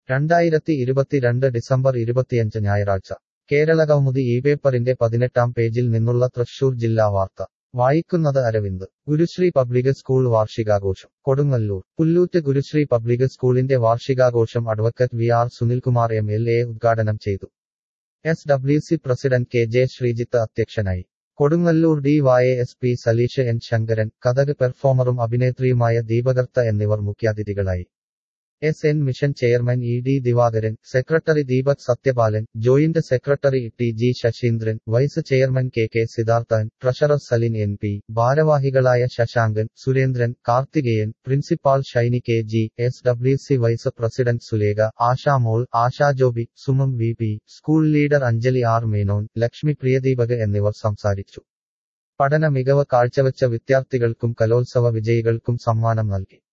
രണ്ടായിരത്തി ഇരുപത്തിരണ്ട് ഡിസംബർ ഇരുപത്തിയഞ്ച് ഞായറാഴ്ച കേരളകൗമുദി ഈ പേപ്പറിന്റെ പതിനെട്ടാം പേജിൽ നിന്നുള്ള തൃശൂർ ജില്ലാ വാർത്ത വായിക്കുന്നത് അരവിന്ദ് ഗുരുശ്രീ പബ്ലിക് സ്കൂൾ വാർഷികാഘോഷം കൊടുങ്ങല്ലൂർ പുല്ലൂറ്റ് ഗുരുശ്രീ പബ്ലിക് സ്കൂളിന്റെ വാർഷികാഘോഷം advocate V R Sunilkumar M L A ഉദ്ഘാടനം ചെയ്തു S W C president K J Sreejith അധ്യക്ഷനായി Kodungallur D Y S P Saleesh N Sankaran Kathak പെർഫോമറും അഭിനേത്രിയുമായ ദീപകർത്ത എന്നിവർ മുഖ്യാതിഥികളായി S N mission chairman E D Divakaran secretary Deepak Sathyapalan joint secretary T G Saseendran vice chairman K K Siddharthan treasurer Salin N P ഭാരവാഹികളായ Sasankan Surendran Karthikeyan principal Shiny K G S W C vice president Sulekha Ashamol Asha Joby Sumam V P school leader Anjali R Menon Lakshmi Priyadeepak എന്നിവർ സംസാരിച്ചു പഠന മികവ് കാഴ്ചവെച്ച വിദ്യാർത്ഥികൾക്കും കലോത്സവ വിജയികൾക്കും സമ്മാനം നൽകി